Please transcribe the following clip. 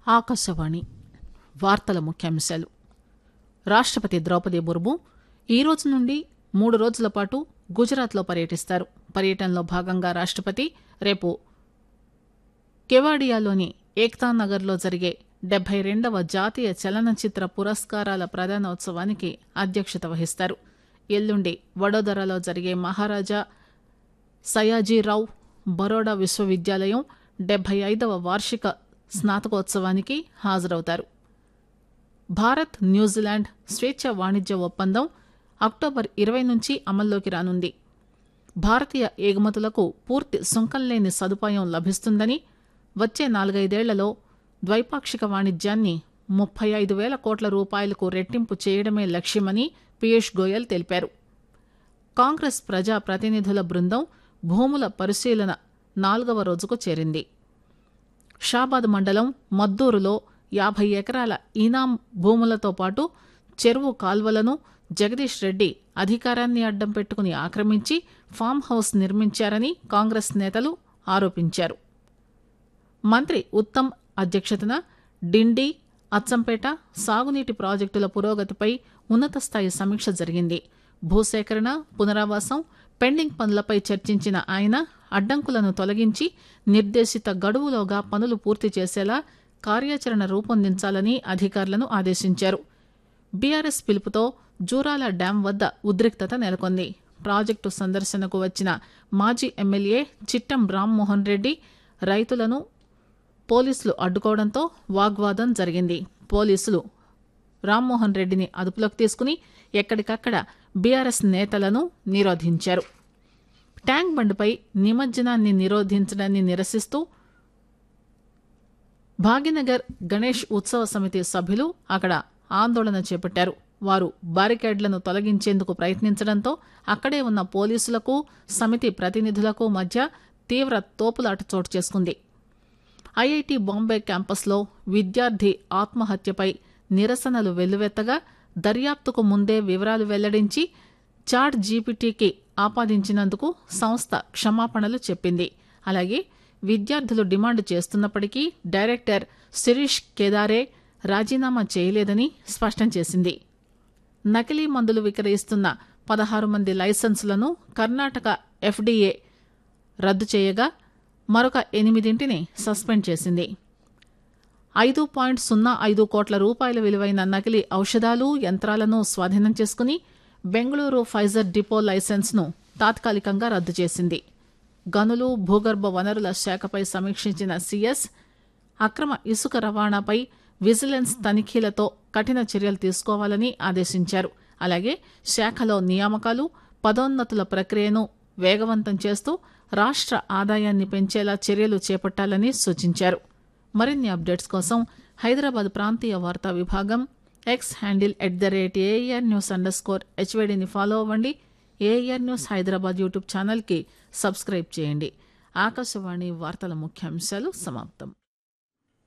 ఆకాశవాణి వార్తల ముఖ్యాంశాలు రాష్టపతి ద్రౌపది ముర్ము ఈ రోజు నుండి మూడు రోజుల పాటు గుజరాత్లో పర్యటిస్తారు పర్యటనలో భాగంగా రాష్టపతి రేపు కెవాడియాలోని ఏక్తా నగర్లో జరిగే డెబ్బై రెండవ జాతీయ చలనచిత్ర పురస్కారాల ప్రదానోత్సవానికి అధ్యక్షత వహిస్తారు ఎల్లుండి వడోదరలో జరిగే మహారాజా సయాజీరావు బరోడా విశ్వవిద్యాలయం డెబ్బై ఐదవ వార్షిక స్నాతకోత్సవానికి హాజరవుతారు భారత్ న్యూజిలాండ్ స్వేచ్ఛ వాణిజ్య ఒప్పందం అక్టోబర్ ఇరవై నుంచి అమల్లోకి రానుంది భారతీయ ఎగుమతులకు పూర్తి సుంకం లేని సదుపాయం లభిస్తుందని వచ్చే నాలుగైదేళ్లలో ద్వైపాక్షిక వాణిజ్యాన్ని ముప్పై ఐదు వేల కోట్ల రూపాయలకు రెట్టింపు చేయడమే లక్ష్యమని పీయూష్ గోయల్ తెలిపారు కాంగ్రెస్ ప్రజా ప్రతినిధుల బృందం భూముల పరిశీలన నాలుగవ రోజుకు చేరింది షాబాద్ మండలం మద్దూరులో యాభై ఎకరాల ఈనాం భూములతో పాటు చెరువు కాల్వలను జగదీష్ రెడ్డి అధికారాన్ని అడ్డం పెట్టుకుని ఆక్రమించి ఫామ్ హౌస్ నిర్మించారని కాంగ్రెస్ నేతలు ఆరోపించారు మంత్రి ఉత్తమ్ అధ్యక్షతన డిండి అచ్చంపేట సాగునీటి ప్రాజెక్టుల పురోగతిపై ఉన్నత స్థాయి సమీక్ష జరిగింది భూసేకరణ పునరావాసం పెండింగ్ పనులపై చర్చించిన ఆయన అడ్డంకులను తొలగించి నిర్దేశిత గడువులోగా పనులు పూర్తి చేసేలా కార్యాచరణ రూపొందించాలని అధికారులను ఆదేశించారు బీఆర్ఎస్ పిలుపుతో జూరాల డ్యాం వద్ద ఉద్రిక్తత నెలకొంది ప్రాజెక్టు సందర్శనకు వచ్చిన మాజీ ఎమ్మెల్యే చిట్టం రామ్మోహన్ రెడ్డి రైతులను పోలీసులు అడ్డుకోవడంతో వాగ్వాదం జరిగింది పోలీసులు రామ్మోహన్ రెడ్డిని అదుపులోకి తీసుకుని ఎక్కడికక్కడ బీఆర్ఎస్ నేతలను నిరోధించారు ట్యాంక్ బండ్పై నిమజ్జనాన్ని నిరోధించడాన్ని నిరసిస్తూ భాగ్యనగర్ గణేష్ ఉత్సవ సమితి సభ్యులు అక్కడ ఆందోళన చేపట్టారు వారు బారికేడ్లను తొలగించేందుకు ప్రయత్నించడంతో అక్కడే ఉన్న పోలీసులకు సమితి ప్రతినిధులకు మధ్య తీవ్ర తోపులాట చోటు చేసుకుంది ఐఐటి బాంబే క్యాంపస్లో విద్యార్థి ఆత్మహత్యపై నిరసనలు వెల్లువెత్తగా దర్యాప్తుకు ముందే వివరాలు వెల్లడించి చాట్ జీపీటీకి ఆపాదించినందుకు సంస్థ క్షమాపణలు చెప్పింది అలాగే విద్యార్థులు డిమాండ్ చేస్తున్నప్పటికీ డైరెక్టర్ శిరీష్ కేదారే రాజీనామా చేయలేదని స్పష్టం చేసింది నకిలీ మందులు విక్రయిస్తున్న పదహారు మంది లైసెన్సులను కర్ణాటక ఎఫ్డీఏ రద్దు చేయగా మరొక ఎనిమిదింటిని సస్పెండ్ చేసింది ఐదు పాయింట్ సున్నా ఐదు కోట్ల రూపాయల విలువైన నకిలీ ఔషధాలు యంత్రాలను స్వాధీనం చేసుకుని బెంగళూరు ఫైజర్ డిపో లైసెన్స్ను తాత్కాలికంగా రద్దు చేసింది గనులు భూగర్భ వనరుల శాఖపై సమీక్షించిన సీఎస్ అక్రమ ఇసుక రవాణాపై విజిలెన్స్ తనిఖీలతో కఠిన చర్యలు తీసుకోవాలని ఆదేశించారు అలాగే శాఖలో నియామకాలు పదోన్నతుల ప్రక్రియను వేగవంతం చేస్తూ రాష్ట్ర ఆదాయాన్ని పెంచేలా చర్యలు చేపట్టాలని సూచించారు మరిన్ని అప్డేట్స్ కోసం హైదరాబాద్ ప్రాంతీయ వార్తా విభాగం X handle at the rate AR news underscore హెచ్వైడిని ఫాలో అవ్వండి ఏఆర్ న్యూస్ హైదరాబాద్ యూట్యూబ్ ఛానల్కి సబ్స్క్రైబ్ చేయండి ఆకాశవాణి వార్తల ముఖ్యాంశాలు సమాప్తం